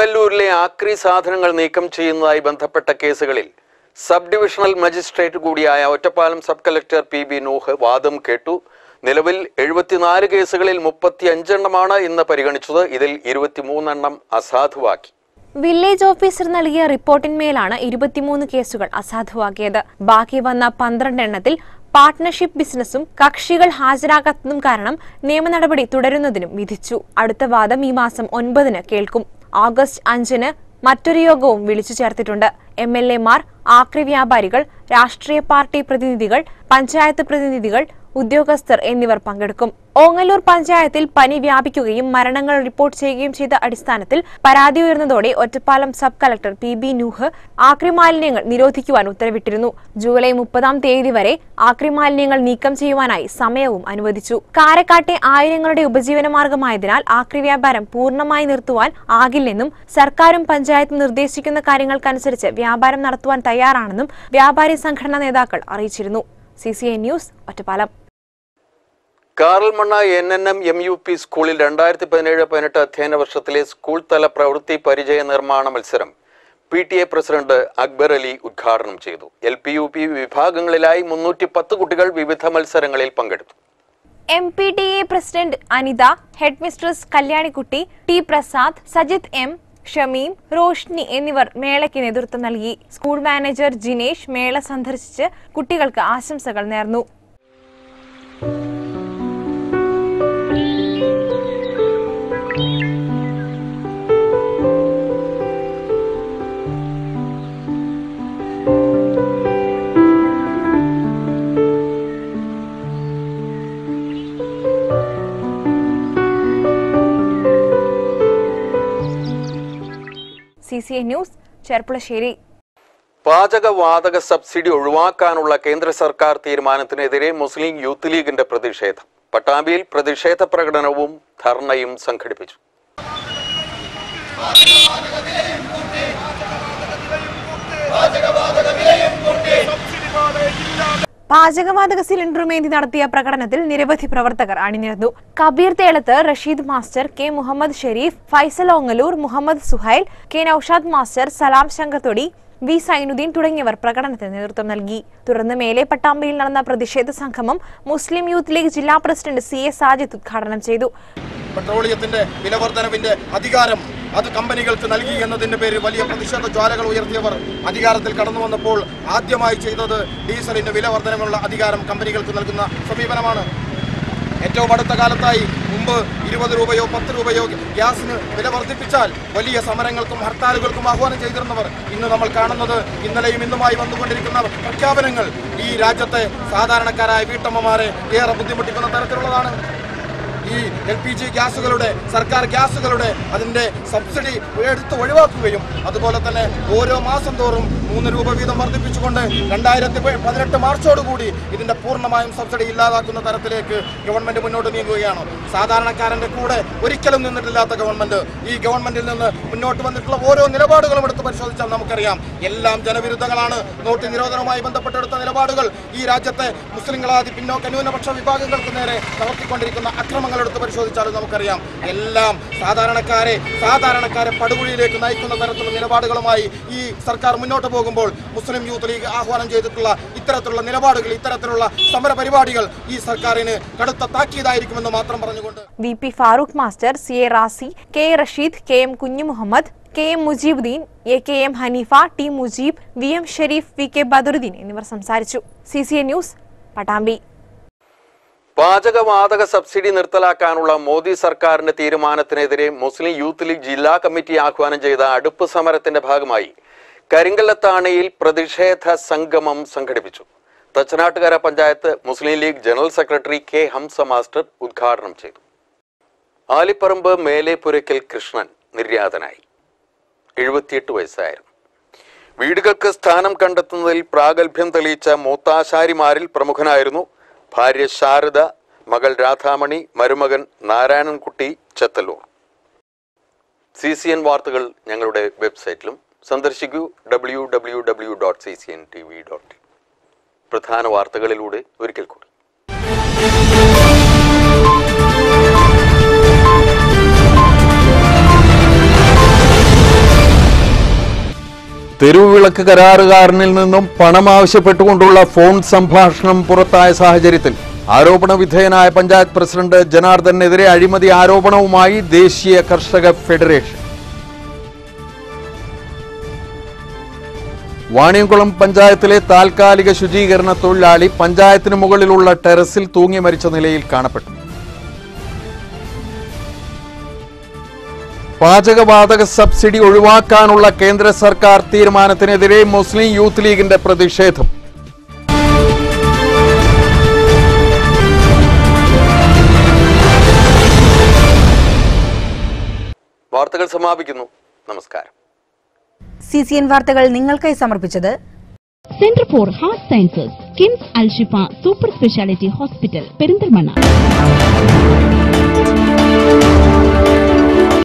ഓങ്ങല്ലൂരിലെ ആക്രി സാധനങ്ങൾ നീക്കം ചെയ്യുന്നതായി ബന്ധപ്പെട്ട കേസുകളിൽ സബ് ഡിവിഷണൽ മജിസ്ട്രേറ്റ് കൂടിയായ Ottapalam sub collector P B Nooh വാദം കേട്ടു നിലവിൽ എഴുപത്തിനാല് കേസുകളിൽ മുപ്പത്തി അഞ്ചെണ്ണമാണ് ഇന്ന് പരിഗണിച്ചത് ഇതിൽ ഇരുപത്തിമൂന്നെണ്ണം അസാധുവാക്കി വില്ലേജ് ഓഫീസർ നൽകിയ റിപ്പോർട്ടിന്മേലാണ് ഇരുപത്തിമൂന്ന് കേസുകൾ അസാധുവാക്കിയത് ബാക്കി വന്ന പന്ത്രണ്ട് എണ്ണത്തിൽ പാർട്ട്ണർഷിപ്പ് ബിസിനസ്സും കക്ഷികൾ ഹാജരാകാത്തതും കാരണം നിയമ നടപടി തുടരുന്നതിനും വിധിച്ചു അടുത്ത വാദം ഈ മാസം ഒൻപതിന് കേൾക്കും ഓഗസ്റ്റ് അഞ്ചിന് മറ്റൊരു യോഗവും വിളിച്ചു ചേർത്തിട്ടുണ്ട് എം എൽ എമാർ ആക്രി വ്യാപാരികൾ രാഷ്ട്രീയ പാർട്ടി പ്രതിനിധികൾ പഞ്ചായത്ത് പ്രതിനിധികൾ ഉദ്യോഗസ്ഥർ എന്നിവർ പങ്കെടുക്കും ഓങ്ങല്ലൂർ പഞ്ചായത്തിൽ പനി വ്യാപിക്കുകയും മരണങ്ങൾ റിപ്പോർട്ട് ചെയ്യുകയും ചെയ്ത അടിസ്ഥാനത്തിൽ പരാതി ഉയർന്നതോടെ Ottapalam sub collector P B Nooh ആക്രി മാലിന്യങ്ങൾ നിരോധിക്കുവാൻ ഉത്തരവിട്ടിരുന്നു ജൂലൈ മുപ്പതാം തീയതി വരെ ആക്രി മാലിന്യങ്ങൾ നീക്കം ചെയ്യുവാനായി സമയവും അനുവദിച്ചു കാരക്കാട്ടെ ആയിരങ്ങളുടെ ഉപജീവന മാർഗമായതിനാൽ ആക്രി വ്യാപാരം പൂർണ്ണമായി നിർത്തുവാൻ ആകില്ലെന്നും സർക്കാരും പഞ്ചായത്തും നിർദ്ദേശിക്കുന്ന കാര്യങ്ങൾക്കനുസരിച്ച് വ്യാപാരം നടത്തുവാൻ തയ്യാറാണെന്നും വ്യാപാരി സംഘടനാ നേതാക്കൾ അറിയിച്ചിരുന്നു C C N news Ottapalam Karalmanna N N M M U P സ്കൂളിൽ രണ്ടായിരത്തി പതിനേഴ് പതിനെട്ട് അധ്യയന വർഷത്തിലെ സ്കൂൾ തല പ്രവൃത്തി പരിചയ നിർമ്മാണ മത്സരം P T A president Akbar Ali ഉദ്ഘാടനം ചെയ്തു എൽ പി യു പി വിഭാഗങ്ങളിലായി മുന്നൂറ്റി പത്ത് കുട്ടികൾ വിവിധ മത്സരങ്ങളിൽ പങ്കെടുത്തു M P T A president Anitha headmistress Kalyanikutty T Prasad Sajith M Shameem Roshni എന്നിവർ മേളയ്ക്ക് നേതൃത്വം നൽകി സ്കൂൾ മാനേജർ ജിനേഷ് മേള സന്ദർശിച്ച് കുട്ടികൾക്ക് ആശംസകൾ നേർന്നു C C N news Cherpulassery പാചകവാതക സബ്സിഡി ഒഴിവാക്കാനുള്ള കേന്ദ്ര സർക്കാർ തീരുമാനത്തിനെതിരെ മുസ്ലിം യൂത്ത് ലീഗിന്റെ പ്രതിഷേധം പട്ടാമ്പിയിൽ പ്രതിഷേധ പ്രകടനവും ധർണയും സംഘടിപ്പിച്ചു പാചകവാതക സിലിണ്ടറുമേന്തി നടത്തിയ പ്രകടനത്തിൽ നിരവധി പ്രവർത്തകർ അണിനിരന്നു Kabeer Thelath Rasheed master K Muhammad Shareef Faisal Ongallur Muhammad Suhail K Naushad master Salam Shankathodi V Sainudheen തുടങ്ങിയവർ പ്രകടനത്തിന് നേതൃത്വം നൽകി തുടർന്ന് മേലെ പട്ടാമ്പിയിൽ നടന്ന പ്രതിഷേധ സംഗമം മുസ്ലിം യൂത്ത് ലീഗ് ജില്ലാ പ്രസിഡന്റ് സി എ സാജിദ് ഉദ്ഘാടനം ചെയ്തു പെട്രോളിയത്തിന്റെ വിലവർധനവിന്റെ അധികാരം അത് കമ്പനികൾക്ക് നൽകി എന്നതിന്റെ പേരിൽ വലിയ പ്രതിഷേധ ജ്വാലകൾ ഉയർത്തിയവർ അധികാരത്തിൽ കടന്നു വന്നപ്പോൾ ആദ്യമായി ചെയ്തത് ഡീസലിന്റെ വിലവർധനവിനുള്ള അധികാരം കമ്പനികൾക്ക് നൽകുന്ന സമീപനമാണ് ഏറ്റവും അടുത്ത കാലത്തായി മുമ്പ് ഇരുപത് രൂപയോ പത്ത് രൂപയോ ഗ്യാസിന് വില വർദ്ധിപ്പിച്ചാൽ വലിയ സമരങ്ങൾക്കും ഹർത്താലുകൾക്കും ആഹ്വാനം ചെയ്തിരുന്നവർ ഇന്ന് നമ്മൾ കാണുന്നത് ഇന്നലെയും ഇന്നുമായി വന്നുകൊണ്ടിരിക്കുന്ന പ്രഖ്യാപനങ്ങൾ ഈ രാജ്യത്തെ സാധാരണക്കാരായ വീട്ടമ്മമാരെ ഏറെ ബുദ്ധിമുട്ടിക്കുന്ന തരത്തിലുള്ളതാണ് ഈ എൽ പി ജി ഗ്യാസുകളുടെ സർക്കാർ ഗ്യാസുകളുടെ അതിൻ്റെ സബ്സിഡി എടുത്ത് ഒഴിവാക്കുകയും അതുപോലെ തന്നെ ഓരോ മാസം തോറും മൂന്ന് രൂപ വീതം വർദ്ധിപ്പിച്ചുകൊണ്ട് രണ്ടായിരത്തി പതിനെട്ട് മാർച്ചോടുകൂടി ഇതിൻ്റെ പൂർണ്ണമായും സബ്സിഡി ഇല്ലാതാക്കുന്ന തരത്തിലേക്ക് ഗവൺമെന്റ് മുന്നോട്ട് നീങ്ങുകയാണ് സാധാരണക്കാരൻ്റെ കൂടെ ഒരിക്കലും നിന്നിട്ടില്ലാത്ത ഗവൺമെന്റ് ഈ ഗവൺമെന്റിൽ നിന്ന് മുന്നോട്ട് വന്നിട്ടുള്ള ഓരോ നിലപാടുകളും എടുത്ത് പരിശോധിച്ചാൽ നമുക്കറിയാം എല്ലാം ജനവിരുദ്ധങ്ങളാണ് നോട്ട് നിരോധനവുമായി ബന്ധപ്പെട്ടെടുത്ത നിലപാടുകൾ ഈ രാജ്യത്തെ മുസ്ലിങ്ങളാദി പിന്നോക്ക ന്യൂനപക്ഷ വിഭാഗങ്ങൾക്ക് നേരെ നടത്തിക്കൊണ്ടിരിക്കുന്ന അക്രമങ്ങൾ എടുത്ത് പരിശോധിച്ചാലും നമുക്കറിയാം എല്ലാം സാധാരണക്കാരെ സാധാരണക്കാരെ പടുകുഴിയിലേക്ക് നയിക്കുന്ന തരത്തിലുള്ള നിലപാടുകളുമായി ഈ സർക്കാർ മുന്നോട്ട് പോകുമ്പോൾ മുസ്ലിം യൂത്ത് ലീഗ് ആഹ്വാനം ചെയ്തിട്ടുള്ള ഇത്തരത്തിലുള്ള നിലപാടുകൾ ഇത്തരത്തിലുള്ള സമര പരിപാടികൾ ഈ സർക്കാരിന് കടുത്ത താക്കീതായിരിക്കുമെന്ന് മാത്രം പറഞ്ഞുകൊണ്ട് V P Farooq master C A Razi K A Rasheed K M Kunju Muhammad K M Mujeebuddeen A K M Haneefa T Mujeeb V M Shareef V K Badaruddeen എന്നിവർ സംസാരിച്ചു C C N news Pattambi പാചകവാതക സബ്സിഡി നിർത്തലാക്കാനുള്ള മോദി സർക്കാരിന്റെ തീരുമാനത്തിനെതിരെ മുസ്ലിം യൂത്ത് ലീഗ് ജില്ലാ കമ്മിറ്റി ആഹ്വാനം ചെയ്ത അടുപ്പ് സമരത്തിന്റെ ഭാഗമായി കരിങ്കല്ലത്താണിയിൽ പ്രതിഷേധ സംഗമം സംഘടിപ്പിച്ചു Thachanattukara panchayat Muslim league general secretary K Hamza master ഉദ്ഘാടനം ചെയ്തു ആലിപ്പറമ്പ് മേലേപുരയ്ക്കൽ കൃഷ്ണൻ നിര്യാതനായി എഴുപത്തിയെട്ട് വയസ്സായിരുന്നു വീടുകൾക്ക് സ്ഥാനം കണ്ടെത്തുന്നതിൽ പ്രാഗൽഭ്യം തെളിയിച്ച മൂത്താശാരിമാരിൽ പ്രമുഖനായിരുന്നു ഭാര്യ ശാരദ മകൾ രാധാമണി മരുമകൻ Narayanankutty Chethallur C C N വാർത്തകൾ ഞങ്ങളുടെ വെബ്സൈറ്റിലും സന്ദർശിക്കൂ W W W dot C C N T V dot പ്രധാന വാർത്തകളിലൂടെ ഒരിക്കൽ കൂടി തെരുവുവിളക്ക് കരാറുകാരനിൽ നിന്നും പണം ആവശ്യപ്പെട്ടുകൊണ്ടുള്ള ഫോൺ സംഭാഷണം പുറത്തായ സാഹചര്യത്തിൽ ആരോപണ വിധേയനായ പഞ്ചായത്ത് പ്രസിഡന്റ് ജനാർദ്ദനെതിരെ അഴിമതി ആരോപണവുമായി ദേശീയ കർഷക ഫെഡറേഷൻ വാണിയംകുളം പഞ്ചായത്തിലെ താൽക്കാലിക ശുചീകരണ തൊഴിലാളി പഞ്ചായത്തിന് മുകളിലുള്ള ടെറസിൽ തൂങ്ങി മരിച്ച നിലയിൽ കാണപ്പെട്ടു പാചകവാതക സബ്സിഡി ഒഴിവാക്കാനുള്ള കേന്ദ്ര സർക്കാർ തീരുമാനത്തിനെതിരെ മുസ്ലിം യൂത്ത് ലീഗിന്റെ പ്രതിഷേധം വാർത്തകൾ സമാപിക്കുന്നു നമസ്കാരം സി സി എൻ വാർത്തകൾ നിങ്ങൾക്കായി സമർപ്പിച്ചത് centre for heart sciences KIMS Al Shifa super speciality hospital Perinthalmanna